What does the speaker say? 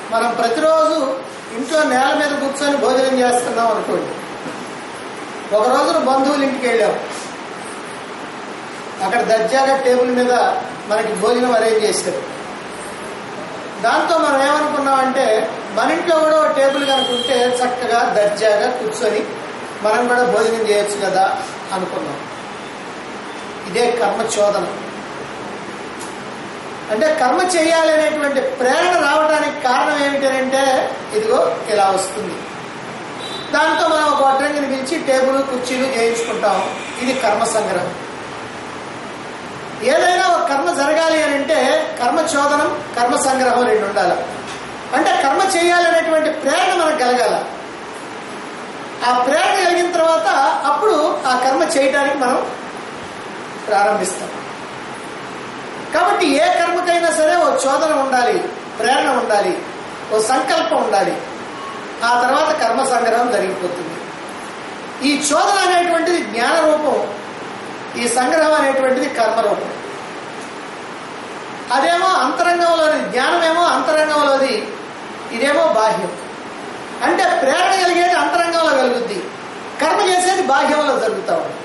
మనం ప్రతిరోజు ఇంట్లో నేల మీద కూర్చొని భోజనం చేస్తున్నాం అనుకోండి ఒక రోజున బంధువుల ఇంటికి వెళ్ళాం అక్కడ దర్జాగా టేబుల్ మీద మనకి భోజనం అరేంజ్ చేశారు దాంతో మనం ఏమనుకున్నామంటే మన ఇంట్లో కూడా ఒక టేబుల్ కనుకుంటే చక్కగా దర్జాగా కూర్చొని మనం కూడా భోజనం చేయొచ్చు కదా అనుకున్నాం ఇదే కర్మ చోదన అంటే కర్మ చేయాలి అనేటువంటి ప్రేరణ రావడానికి కారణం ఏమిటంటే ఇదిగో ఇలా వస్తుంది దాంతో మనం ఒక వడ్రంగిని పిలిచి టేబుల్ కుర్చీలు చేయించుకుంటాం ఇది కర్మ సంగ్రహం ఏదైనా ఒక కర్మ జరగాలి అని అంటే కర్మ చోదనం కర్మ సంగ్రహం రెండు ఉండాలి అంటే కర్మ చేయాలి అనేటువంటి ప్రేరణ మనకు కలగాల ఆ ప్రేరణ కలిగిన తర్వాత అప్పుడు ఆ కర్మ చేయడానికి మనం ప్రారంభిస్తాం కాబట్టి ఏ కర్మకైనా సరే ఓ చోదన ఉండాలి ప్రేరణ ఉండాలి ఓ సంకల్పం ఉండాలి ఆ తర్వాత కర్మ సంగ్రహం జరిగిపోతుంది ఈ చోదన అనేటువంటిది జ్ఞాన రూపం ఈ సంగ్రహం అనేటువంటిది కర్మరూపం అదేమో అంతరంగంలోది జ్ఞానమేమో అంతరంగంలోది ఇదేమో బాహ్యం అంటే ప్రేరణ కలిగేది అంతరంగంలో కలుగుద్ది కర్మ చేసేది బాహ్యంలో జరుగుతూ ఉంది